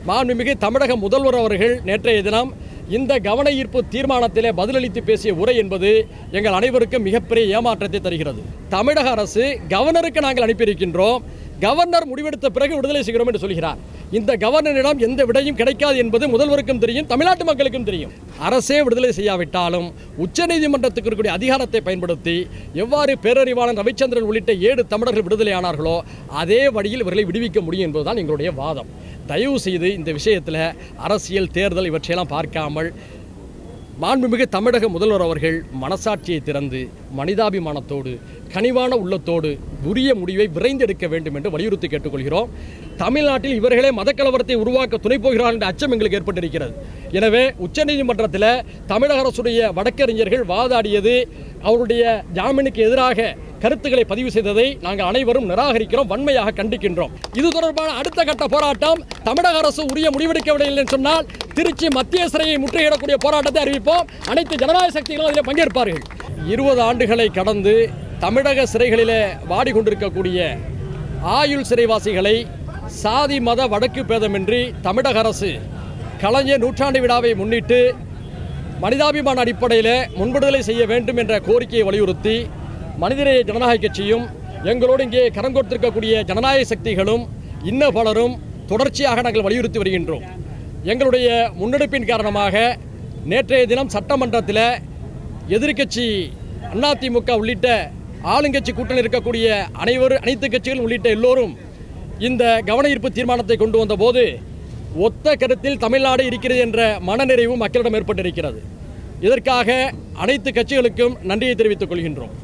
மாண்புமிகு தமிழக முதல்வர் அவர்கள் நேற்றைய தினம் இந்த கவன ஈர்ப்பு தீர்மானத்திலே பதிலளித்து பேசிய உரை என்பது எங்கள் அனைவருக்கும் மிகப்பெரிய ஏமாற்றத்தை தருகிறது தமிழக அரசு கவர்னருக்கு நாங்கள் அனுப்பியிருக்கின்றோம் கவர்னர் முடிவெடுத்த பிறகு விடுதலை செய்கிறோம் என்று சொல்கிறார் இந்த கவர்னரிடம் எந்த விடையும் கிடைக்காது என்பது முதல்வருக்கும் தெரியும் தமிழ்நாட்டு மக்களுக்கும் தெரியும் அரசே விடுதலை செய்யாவிட்டாலும் உச்சநீதிமன்றத்துக்கு இருக்கக்கூடிய அதிகாரத்தை பயன்படுத்தி எவ்வாறு பேரறிவாளன் ரவிச்சந்திரன் உள்ளிட்ட ஏழு தமிழர்கள் விடுதலை ஆனார்களோ அதே வழியில் இவர்களை விடுவிக்க முடியும் என்பதுதான் எங்களுடைய வாதம் தயவு செய்து இந்த விஷயத்தில் அரசியல் தேர்தல் இவற்றையெல்லாம் பார்க்காமல் மாண்புமிகு தமிழக முதல்வர் அவர்கள் மனசாட்சியை திறந்து மனிதாபிமானத்தோடு கனிவான உள்ளத்தோடு உரிய முடிவை விரைந்தெடுக்க வேண்டும் என்று வலியுறுத்தி கேட்டுக்கொள்கிறோம் தமிழ்நாட்டில் இவர்களே மதக்கலவரத்தை உருவாக்க துணை போகிறார்கள் என்ற அச்சம் எங்களுக்கு ஏற்பட்டிருக்கிறது எனவே உச்சநீதிமன்றத்தில் தமிழக அரசுடைய வழக்கறிஞர்கள் வாதாடியது அவருடைய ஜாமீனுக்கு எதிராக கருத்துக்களை பதிவு செய்ததை நாங்கள் அனைவரும் நிராகரிக்கிறோம் வன்மையாக கண்டிக்கின்றோம் இது தொடர்பான அடுத்த கட்ட போராட்டம் தமிழக அரசு உரிய முடிவெடுக்கவில்லை என்று சொன்னால் திருச்சி மத்திய சிறையை முற்றுகையிடக்கூடிய போராட்டத்தை அறிவிப்போம் அனைத்து ஜனநாயக சக்திகளும் அதில் பங்கேற்பார்கள் இருபது ஆண்டுகளை கடந்து தமிழக சிறைகளிலே வாடிக்கொண்டிருக்கக்கூடிய ஆயுள் சிறைவாசிகளை சாதி மத வடக்கு பேதமின்றி தமிழக அரசு கலைஞர் நூற்றாண்டு விழாவை முன்னிட்டு மனிதாபிமான அடிப்படையில் முன்விடுதலை செய்ய வேண்டும் என்ற கோரிக்கையை வலியுறுத்தி மனிதநேய ஜனநாயக கட்சியும் எங்களோடு இங்கே கரம் கொடுத்திருக்கக்கூடிய ஜனநாயக சக்திகளும் இன்ன பலரும் தொடர்ச்சியாக நாங்கள் வலியுறுத்தி வருகின்றோம் எங்களுடைய முன்னெடுப்பின் காரணமாக நேற்றைய தினம் சட்டமன்றத்தில் எதிர்க்கட்சி அதிமுக உள்ளிட்ட ஆளுங்கட்சி கூட்டணி இருக்கக்கூடிய அனைவரும் அனைத்து கட்சிகள் உள்ளிட்ட எல்லோரும் இந்த கவன ஈர்ப்பு தீர்மானத்தை கொண்டு வந்தபோது ஒத்த கருத்தில் தமிழ்நாடு இருக்கிறது என்ற மனநிறைவு மக்களிடம் ஏற்பட்டிருக்கிறது இதற்காக அனைத்து கட்சிகளுக்கும் நன்றியை தெரிவித்துக் கொள்கின்றோம்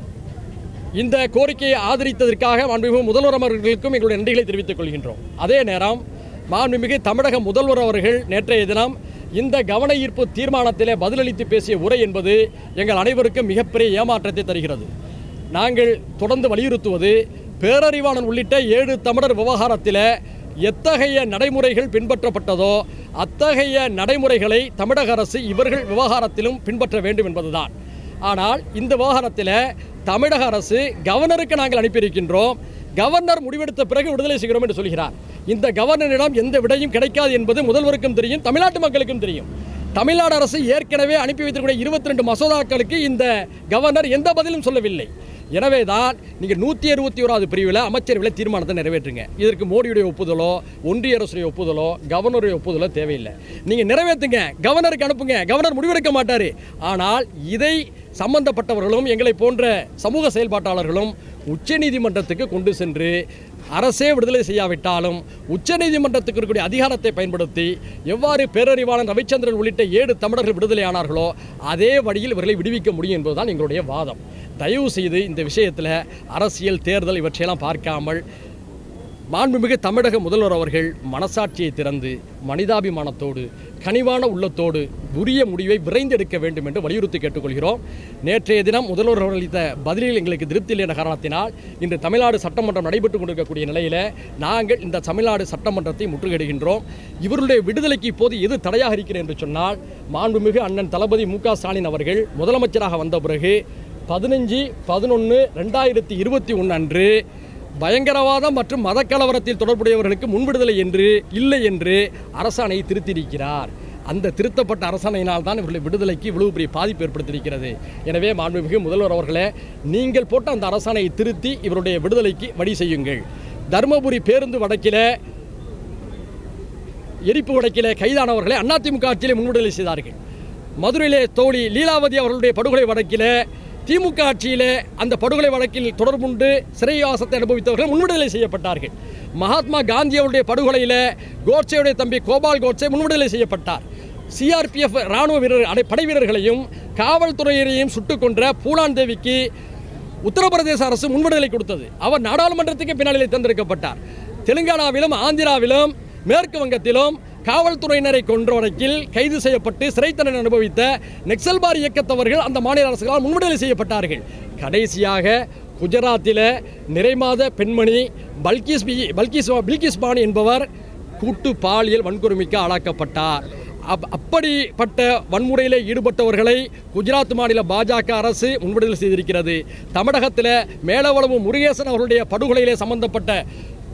இந்த கோரிக்கையை ஆதரித்ததற்காக மாண்புமிகு முதல்வர் அவர்களுக்கும் எங்களுடைய நன்றிகளை தெரிவித்துக் கொள்கின்றோம் அதே நேரம் மாண்புமிகு தமிழக முதல்வர் அவர்கள் நேற்றைய தினம் இந்த கவன ஈர்ப்பு தீர்மானத்திலே பதிலளித்து பேசிய உரை என்பது எங்கள் அனைவருக்கும் மிகப்பெரிய ஏமாற்றத்தை தருகிறது நாங்கள் தொடர்ந்து வலியுறுத்துவது பேரறிவாளன் உள்ளிட்ட ஏழு தமிழர் விவகாரத்தில் எத்தகைய நடைமுறைகள் பின்பற்றப்பட்டதோ அத்தகைய நடைமுறைகளை தமிழக அரசு இவர்கள் விவகாரத்திலும் பின்பற்ற வேண்டும் என்பதுதான் ஆனால் இந்த விவகாரத்தில் தமிழக அரசு கவர்னருக்கு நாங்கள் அனுப்பியிருக்கின்றோம் கவர்னர் முடிவெடுத்த பிறகு விடுதலை செய்கிறோம் என்று சொல்கிறார் இந்த கவர்னரிடம் எந்த விடையும் கிடைக்காது என்பது முதல்வருக்கும் தெரியும் தமிழ்நாட்டு மக்களுக்கும் தெரியும் தமிழ்நாடு அரசு ஏற்கனவே அனுப்பி வைத்திருக்கக்கூடிய இருபத்தி ரெண்டு மசோதாக்களுக்கு இந்த கவர்னர் எந்த பதிலும் சொல்லவில்லை எனவே தான் நீங்கள் நூற்றி அறுபத்தி ஓராவது பிரிவில் அமைச்சரவையில் தீர்மானத்தை நிறைவேற்றுங்க இதற்கு மோடியுடைய ஒப்புதலோ ஒன்றிய அரசுடைய ஒப்புதலோ கவர்னருடைய ஒப்புதலோ தேவையில்லை நீங்கள் நிறைவேற்றுங்க கவர்னருக்கு அனுப்புங்க கவர்னர் முடிவெடுக்க மாட்டார் ஆனால் இதை சம்பந்தப்பட்டவர்களும் எங்களை போன்ற சமூக செயல்பாட்டாளர்களும் உச்சநீதிமன்றத்துக்கு கொண்டு சென்று அரசே விடுதலை செய்யாவிட்டாலும் உச்சநீதிமன்றத்துக்கு இருக்கக்கூடிய அதிகாரத்தை பயன்படுத்தி எவ்வாறு பேரறிவாளன் ரவிச்சந்திரன் உள்ளிட்ட ஏழு தமிழர்கள் விடுதலை ஆனார்களோ அதே வழியில் இவர்களை விடுவிக்க முடியும் என்பதுதான் எங்களுடைய வாதம் தயவு செய்து இந்த விஷயத்தில் அரசியல் தேர்தல் இவற்றையெல்லாம் பார்க்காமல் மாண்புமிகு தமிழக முதல்வர் அவர்கள் மனசாட்சியை திறந்து மனிதாபிமானத்தோடு கனிவான உள்ளத்தோடு உரிய முடிவை விரைந்தெடுக்க வேண்டும் என்று வலியுறுத்தி கேட்டுக்கொள்கிறோம் நேற்றைய தினம் முதல்வர் அவர்கள் அளித்த பதிலில் எங்களுக்கு திருப்தி இல்லை என்ற காரணத்தினால் இன்று தமிழ்நாடு சட்டமன்றம் நடைபெற்றுக் கொண்டிருக்கக்கூடிய நிலையில் நாங்கள் இந்த தமிழ்நாடு சட்டமன்றத்தை முற்றுகையிடுகின்றோம் இவருடைய விடுதலைக்கு இப்போது எது தடையாக இருக்கிறது என்று சொன்னால் மாண்புமிகு அண்ணன் தளபதி மு க ஸ்டாலின் அவர்கள் முதலமைச்சராக வந்த பிறகு பதினஞ்சு பதினொன்று ரெண்டாயிரத்தி இருபத்தி ஒன்று அன்று பயங்கரவாதம் மற்றும் மதக்கலவரத்தில் தொடர்புடையவர்களுக்கு முன்விடுதலை என்று இல்லை என்று அரசாணையை திருத்தியிருக்கிறார் அந்த திருத்தப்பட்ட அரசாணையினால் தான் இவர்களுடைய விடுதலைக்கு இவ்வளவு பெரிய பாதிப்பு ஏற்படுத்தியிருக்கிறது எனவே மாண்புமிகு முதல்வர் அவர்களே நீங்கள் போட்ட அந்த அரசாணையை திருத்தி இவருடைய விடுதலைக்கு வழி செய்யுங்கள் தருமபுரி பேருந்து வடக்கிலே எரிப்பு வழக்கிலே கைதானவர்களை அதிமுக ஆட்சியிலே முன்விடுதலை செய்தார்கள் மதுரையிலே தோழி லீலாவதி அவர்களுடைய படுகொலை வழக்கிலே திமுக ஆட்சியிலே அந்த படுகொலை வழக்கில் தொடர்புண்டு சிறைவாசத்தை அனுபவித்தவர்கள் முன்விடுதலை செய்யப்பட்டார்கள் மகாத்மா காந்தி அவருடைய படுகொலையில் கோட்சேயுடைய தம்பி கோபால் கோட்சே முன்விடுதலை செய்யப்பட்டார் சிஆர்பிஎஃப் ராணுவ வீரர் அடை படை வீரர்களையும் காவல்துறையினரையும் சுட்டுக் கொன்ற பூலான் தேவிக்கு உத்தரப்பிரதேச அரசு முன்விடுதலை கொடுத்தது அவர் நாடாளுமன்றத்துக்கு பின்னாளிலே தேர்ந்தெடுக்கப்பட்டார் தெலுங்கானாவிலும் ஆந்திராவிலும் மேற்கு வங்கத்திலும் காவல்துறையினரை கொன்ற வழக்கில் கைது செய்யப்பட்டு சிறை தண்டனை அனுபவித்த நெக்சல்பார் இயக்கத்தவர்கள் அந்த மாநில அரசுகளால் முன்விடுதலை செய்யப்பட்டார்கள் கடைசியாக குஜராத்தில் நிறைமாத பெண்மணி பல்கிஸ் பி பல்கிஸ் பில்கிஸ் பானி என்பவர் கூட்டு பாலியல் வன்கொடுமைக்கு ஆளாக்கப்பட்டார் அப் அப்படிப்பட்ட வன்முறையில் ஈடுபட்டவர்களை குஜராத் மாநில பாஜக அரசு முன்விடுதலை செய்திருக்கிறது தமிழகத்தில் மேலவளவு முருகேசன் அவர்களுடைய படுகொலையிலே சம்பந்தப்பட்ட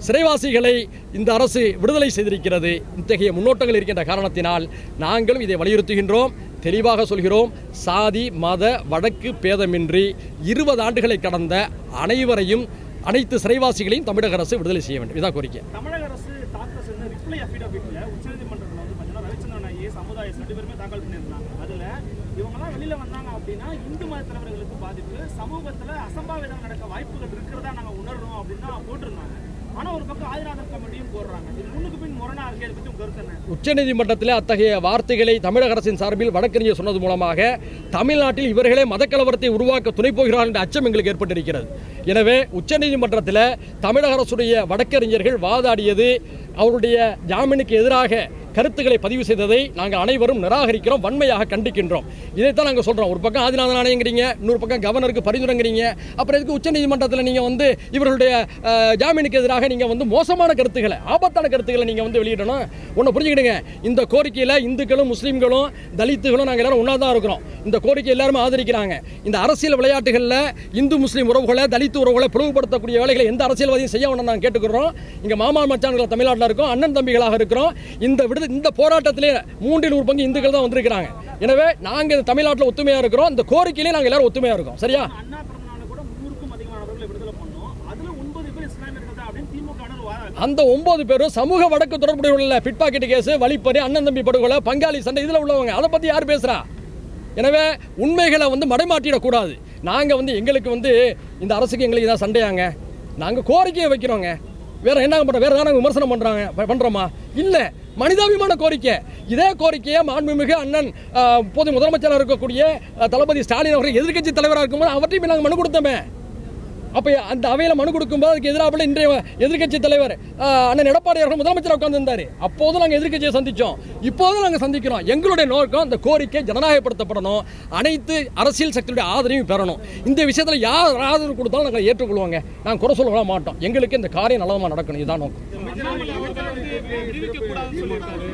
சிறைவாசிகளை இந்த அரசு விடுதலை செய்திருக்கிறது இத்தகைய முன்னோட்டங்கள் இருக்கின்ற காரணத்தினால் நாங்களும் இதை வலியுறுத்துகின்றோம் தெளிவாக சொல்கிறோம் சாதி மத வழக்கு பேதமின்றி இருபது ஆண்டுகளை கடந்த அனைவரையும் அனைத்து சிறைவாசிகளையும் தமிழக அரசு விடுதலை செய்ய வேண்டும் இதான் கோரிக்கை தமிழக அரசு தாக்கல் செஞ்ச ரிப்ளை அஃபிடவிட்ல உச்சநீதிமன்றத்தில் வந்து பார்த்தீங்கன்னா ரவிச்சந்திரன் ஐஏஎஸ் சமுதாய ரெண்டு பேருமே தாக்கல் பண்ணியிருந்தாங்க அதில் இவங்கெல்லாம் வெளியில் வந்தாங்க அப்படின்னா இந்து மத தலைவர்களுக்கு பாதிப்பு சமூகத்தில் அசம்பாவிதம் நடக்க வாய்ப்புகள் இருக்கிறதா நாங்கள் உணர்றோம் அப்படின்னு தான் போட்டிருந்தாங்க ஆனால் ஒரு பக்கம் ஆதிநாதன் கமிட்டியும் போடுறாங்க இது முன்னுக்கு பின் முரணா இருக்கு இதை பற்றி உங்க கருத்து என்ன உச்சநீதிமன்றத்தில் அத்தகைய வார்த்தைகளை தமிழக அரசின் சார்பில் வழக்கறிஞர் சொன்னது மூலமாக தமிழ்நாட்டில் இவர்களே மதக்கலவரத்தை உருவாக்க துணை போகிறார்கள் என்ற அச்சம் எங்களுக்கு ஏற்பட்டிருக்கிறது எனவே உச்சநீதிமன்றத்தில் தமிழக அரசுடைய வழக்கறிஞர்கள் வாதாடியது அவருடைய ஜாமீனுக்கு எதிராக கருத்துக்களை பதிவு செய்ததை நாங்கள் அனைவரும் நிராகரிக்கிறோம் வன்மையாக கண்டிக்கின்றோம் இதைத்தான் நாங்கள் சொல்கிறோம் ஒரு பக்கம் ஆதிநாதன் ஆணையங்கிறீங்க இன்னொரு பக்கம் கவர்னருக்கு பரிந்துரைங்கிறீங்க அப்புறம் எதுக்கு உச்சநீதிமன்றத்தில் நீங்கள் வந்து இவர்களுடைய அஹ், ஜாமீனுக்கு எதிராக நீங்கள் வந்து மோசமான கருத்துக்களை ஆபத்தான கருத்துக்களை நீங்கள் வந்து வெளியிடணும் ஒன்று புரிஞ்சுக்கிடுங்க இந்த கோரிக்கையில் இந்துக்களும் முஸ்லீம்களும் தலித்துகளும் நாங்கள் எல்லாரும் ஒன்றா தான் இருக்கிறோம் இந்த கோரிக்கை எல்லாருமே ஆதரிக்கிறாங்க இந்த அரசியல் விளையாட்டுகளில் இந்து முஸ்லீம் உறவுகளை தலித்து உறவுகளை பிளவுபடுத்தக்கூடிய வேலைகளை எந்த அரசியல்வாதியும் செய்ய வேண்டாம் நாங்கள் கேட்டுக்கிறோம் இங்கே மாமா மச்சான்கள் தமிழ்நாட்டில் இருக்கோம் அண்ணன் தம்பிகளாக இருக்கிறோம் இந்த விடுதலை இந்த போராட்டத்திலே மூன்றில் ஒரு பங்கு இந்துக்கள் தான் வந்திருக்கிறாங்க எனவே நாங்கள் தமிழ்நாட்டில் ஒத்துமையாக இருக்கிறோம் இந்த கோரிக்கையிலே நாங்கள் எல்லாரும் ஒத்துமையாக இருக்கோம் சரியா அண்ணா பிறந்தநாள் கூட முன்னூறுக்கும் அதிகமானவர்களை விடுதலை பண்ணோம் அதில் ஒன்பது பேர் இஸ்லாமியர்கள் தான் அப்படின்னு திமுக வாரம் அந்த ஒன்பது பேரும் சமூக வழக்கு தொடர்புடைய பிட் பாக்கெட் கேஸ் வழிப்பறி அண்ணன் தம்பி படுகொலை பங்காளி சண்டை இதில் உள்ளவங்க அதை பற்றி யார் பேசுகிறா எனவே உண்மைகளை வந்து மடைமாற்றிடக்கூடாது நாங்கள் வந்து எங்களுக்கு வந்து இந்த அரசுக்கு எங்களுக்கு இதான் சண்டையாங்க நாங்கள் கோரிக்கையை வைக்கிறோங்க வேற என்ன பண்ணுறோம் வேற ஏதாவது விமர்சனம் பண்ணுறாங்க பண்ணுறோமா இல்லை மனிதாபிமான கோரிக்கை இதே கோரிக்கையை மாண்புமிகு அண்ணன் ஆஹ், இப்போது முதலமைச்சராக இருக்கக்கூடிய ஆஹ், தளபதி ஸ்டாலின் அவர்கள் எதிர்க்கட்சி தலைவராக இருக்கும்போது அவற்றையும் நாங்கள் மனு கொடுத்தோமே அப்போ அந்த அவையில் மனு கொடுக்கும்போது அதுக்கு எதிராக இன்றைய எதிர்க்கட்சி தலைவர் ஆஹ், அண்ணன் எடப்பாடி அவர்கள் முதலமைச்சர் உட்கார்ந்திருந்தாரு அப்போதும் நாங்கள் எதிர்க்கட்சியை சந்திச்சோம் இப்போதும் நாங்கள் சந்திக்கிறோம் எங்களுடைய நோக்கம் இந்த கோரிக்கை ஜனநாயகப்படுத்தப்படணும் அனைத்து அரசியல் சக்தியுடைய ஆதரவையும் பெறணும் இந்த விஷயத்தில் யார் ஆதரவு கொடுத்தாலும் நாங்கள் ஏற்றுக்கொள்வோங்க நாங்கள் குறை சொல்லவே மாட்டோம் எங்களுக்கு இந்த காரியம் நல்லதமாக நடக்கணும் இதுதான் நோக்கம் அண்ணாமலை அவர்கள் வந்து விடுவிக்க கூடாதுன்னு சொல்லியிருக்காரு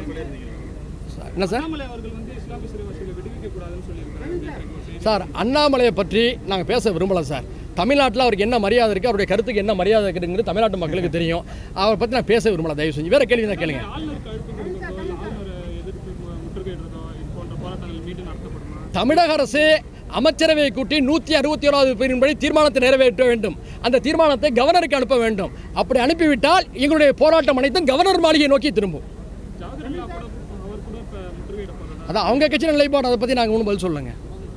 என்ன சார் அண்ணாமலை அவர்கள் வந்து இஸ்லாமிய சிறைவாசிகளை விடுவிக்க கூடாதுன்னு சொல்லியிருக்காரு சார் அண்ணாமலையை பற்றி நாங்கள் பேச விரும்பல சார் தமிழ்நாட்டில் அவருக்கு என்ன மரியாதை இருக்குது அவருடைய கருத்துக்கு என்ன மரியாதை இருக்குங்கிறது தமிழ்நாட்டு மக்களுக்கு தெரியும் அவரை பற்றி நான் பேச விரும்பல தயவு செஞ்சு வேற கேள்வி தான் கேளுங்க ஆளுநருக்கு அழுத்தம் கொடுக்கிறதோ இல்லை ஆளுநரை எதிர்த்து மு- முற்றுகையிடுறதோ இது போன்ற போராட்டங்கள் மீண்டும் நடத்தப்படுமா தமிழக அரசு அமைச்சரவையை கூட்டி நூற்றி அறுபத்தி ஓராவது பிரிவின்படி தீர்மானத்தை நிறைவேற்ற வேண்டும் அந்த தீர்மானத்தை கவர்னருக்கு அனுப்ப வேண்டும் அப்படி அனுப்பிவிட்டால் எங்களுடைய போராட்டம் அனைத்தும் கவர்னர் மாளிகையை நோக்கி திரும்பும் ஜாகிரல்லா கூட அவர் கூட இப்போ முற்றுகையிடப்படுறதா அதான் அவங்க கட்சியின் நிலைப்பாடு அதை பற்றி நாங்கள் ஒன்றும் பதில் சொல்லுங்க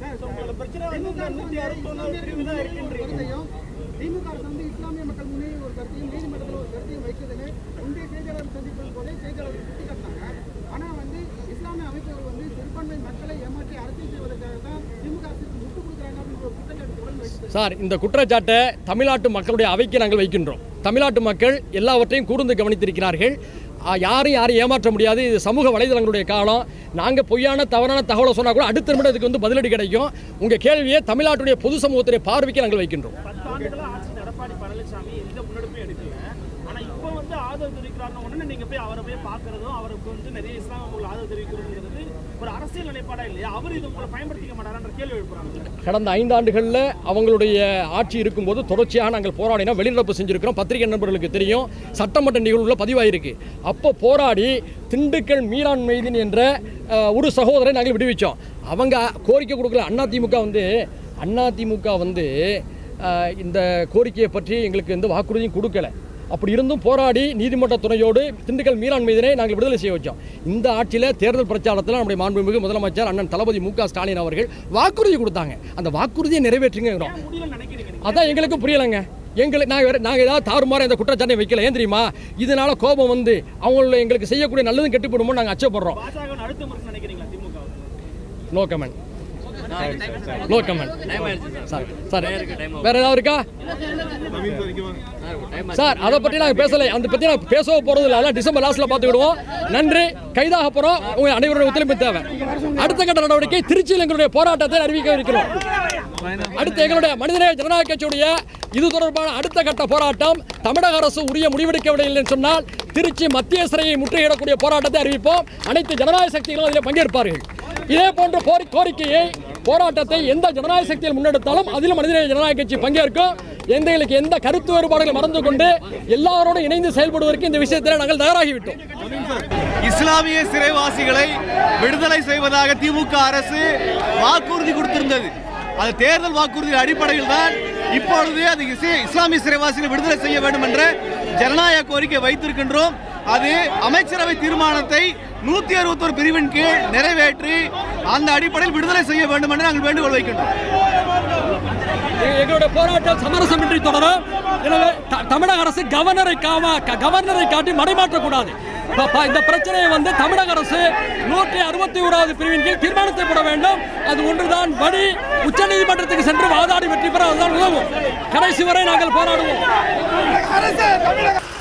கருத்தையும் திமுக அரசு வந்து இஸ்லாமிய மக்கள் முன்னே ஒரு கருத்தையும் நீதிமன்றத்தில் ஒரு கருத்தையும் வைக்கிறதுன்னு முந்தைய செய்தியாளர் சந்திப்பின் போதே செய்தியாளர் சுட்டி காட்டினாங்க ஆனால் வந்து இஸ்லாமிய அமைப்புகள் வந்து சிறுபான்மை மக்களை ஏமாற்றி அரசியல் செய்வதற்காக தான் திமுக அரசுக்கு முட்டு கொடுக்குறாங்க அப்படின்ற ஒரு குற்றச்சாட்டு தொடர்ந்து வைத்து சார் இந்த குற்றச்சாட்டை தமிழ்நாட்டு மக்களுடைய அவைக்கு நாங்கள் வைக்கின்றோம் தமிழ்நாட்டு மக்கள் எல்லாவற்றையும் கூர்ந்து கவனித்திருக்கிறார்கள் ஆ, யாரும் யாரையும் ஏமாற்ற முடியாது இது சமூக வலைதளங்களுடைய காலம் நாங்கள் பொய்யான தவறான தகவலை சொன்னால் கூட அடுத்த நிமிடம் இதுக்கு வந்து பதிலடி கிடைக்கும் உங்கள் கேள்வியை தமிழ்நாட்டுடைய பொது சமூகத்துடைய பார்வைக்கு நாங்கள் வைக்கின்றோம் பத்து ஆண்டுகளா ஆட்சி எடப்பாடி பழனிசாமி எந்த முன்னெடுப்பும் எடுக்கல ஆனா இப்போ வந்து ஆதரவு தெரிவிக்கிறாருன்னு உடனே நீங்க போய் அவரை போய் பார்க்கறதும் அவருக்கு வந்து நிறைய இஸ்லாமிய மக்கள் ஆதரவு தெரிவிக்கிறதுங்கிறது ஒரு அரசியல் நிலைப்பாடா இல்லையா அவர் இது உங்களை பயன்படுத்திக்க மாட்டாரான்ற கேள்வி எழுப்புறாங்க கடந்த ஐந்தாண்டுகளில் அவங்களுடைய ஆட்சி இருக்கும்போது தொடர்ச்சியாக நாங்கள் போராடினோம் வெளிநடப்பு செஞ்சுருக்கிறோம் பத்திரிகை நண்பர்களுக்கு தெரியும் சட்டமன்ற நிகழ்வுல பதிவாயிருக்கு அப்போ போராடி திண்டுக்கல் மீரான் மைதீன் என்ற அஹ், ஒரு சகோதரரை நாங்கள் விடுவிச்சோம் அவங்க கோரிக்கை கொடுக்கல அதிமுக வந்து அதிமுக வந்து அஹ், இந்த கோரிக்கையை பற்றி எங்களுக்கு எந்த வாக்குறுதியும் கொடுக்கல அப்படி இருந்தும் போராடி நீதிமன்ற துணையோடு திண்டுக்கல் மீரான் மீதனை நாங்கள் விடுதலை செய்ய வச்சோம் இந்த ஆட்சியில் தேர்தல் பிரச்சாரத்தில் நம்முடைய மாண்புமிகு முதலமைச்சர் அண்ணன் தளபதி மு க ஸ்டாலின் அவர்கள் வாக்குறுதி கொடுத்தாங்க அந்த வாக்குறுதியை நிறைவேற்றுங்கிறோம் ஏன் முடியல நினைக்கிறீங்க நீங்க? அதான் எங்களுக்கு புரியலைங்க எங்களுக்கு நாங்கள் வேற நாங்கள் ஏதாவது தாறுமாற இந்த குற்றச்சாட்டை வைக்கல ஏன் தெரியுமா இதனால கோபம் வந்து அவங்கள எங்களுக்கு செய்யக்கூடிய நல்லதும் கெட்டுப்படுமோ நாங்கள் அச்சப்படுறோம் பாஜக அழுத்தம் இருக்குன்னு நினைக்கிறீங்களா திமுக no comment no comment sir sir வேற ஏதாவது இருக்கா சார் அதை பற்றி நாங்கள் பேசலை அந்த பற்றி நான் பேசவே போகிறது இல்லை அதெல்லாம் டிசம்பர் லாஸ்ட்டில் பார்த்துக்கிடுவோம் நன்றி கைதாக போகிறோம் உங்கள் அனைவருடைய ஒத்துழைப்பு தேவை அடுத்த கட்ட நடவடிக்கை திருச்சியில் எங்களுடைய போராட்டத்தை அறிவிக்க இருக்கிறோம் அடுத்து எங்களுடைய மனிதநேய ஜனநாயக கட்சியுடைய இது தொடர்பான அடுத்த கட்ட போராட்டம் தமிழக அரசு உரிய முடிவெடுக்கவில்லை என்று சொன்னால் திருச்சி மத்திய சிறையை முற்றுகையிடக்கூடிய போராட்டத்தை அறிவிப்போம் அனைத்து ஜனநாயக சக்திகளும் அதில் பங்கேற்பார்கள் இதே போன்ற கோரி கோரிக்கையை போராட்டத்தை எந்த ஜனநாயக சக்தியில் முன்னெடுத்தாலும் அதிலும் மனிதநேய ஜனநாயக கட்சி பங்கேற்கும் எங்களுக்கு எந்த கருத்து வேறுபாடுகளை மறந்து கொண்டு எல்லாரோடும் இணைந்து செயல்படுவதற்கு இந்த விஷயத்தில் நாங்கள் தயாராகிவிட்டோம் இஸ்லாமிய சிறைவாசிகளை விடுதலை செய்வதாக திமுக அரசு வாக்குறுதி கொடுத்திருந்தது அது தேர்தல் வாக்குறுதி அடிப்படையில் தான் இப்பொழுது அது இசை- இஸ்லாமிய சிறைவாசிகளை விடுதலை செய்ய வேண்டும் என்ற ஜனநாயக கோரிக்கை வைத்திருக்கின்றோம் அது அமைச்சரவை தீர்மானத்தை நூத்தி அறுபத்தொரு பிரிவின் கீழ் நிறைவேற்றி அந்த அடிப்படையில் விடுதலை செய்ய வேண்டும் என்று நாங்கள் வேண்டுகோள் வைக்கின்றோம் எ- எங்களுடைய போராட்டம் சமரசமின்றி தொடரும் எனவே த- தமிழக அரசு கவர்னரை காம க- கவர்னரை காட்டி மடைமாற்றக்கூடாது ப- ப- இந்த பிரச்சனையை வந்து தமிழக அரசு நூற்றி அறுபத்தி ஓராவது பிரிவின் கீழ் தீர்மானத்தை போட வேண்டும் அது ஒன்றுதான் வழி உச்சநீதிமன்றத்துக்கு சென்று வாதாடி வெற்றி பெற அதுதான் உதவும் கடைசி வரை நாங்கள் போராடுவோம்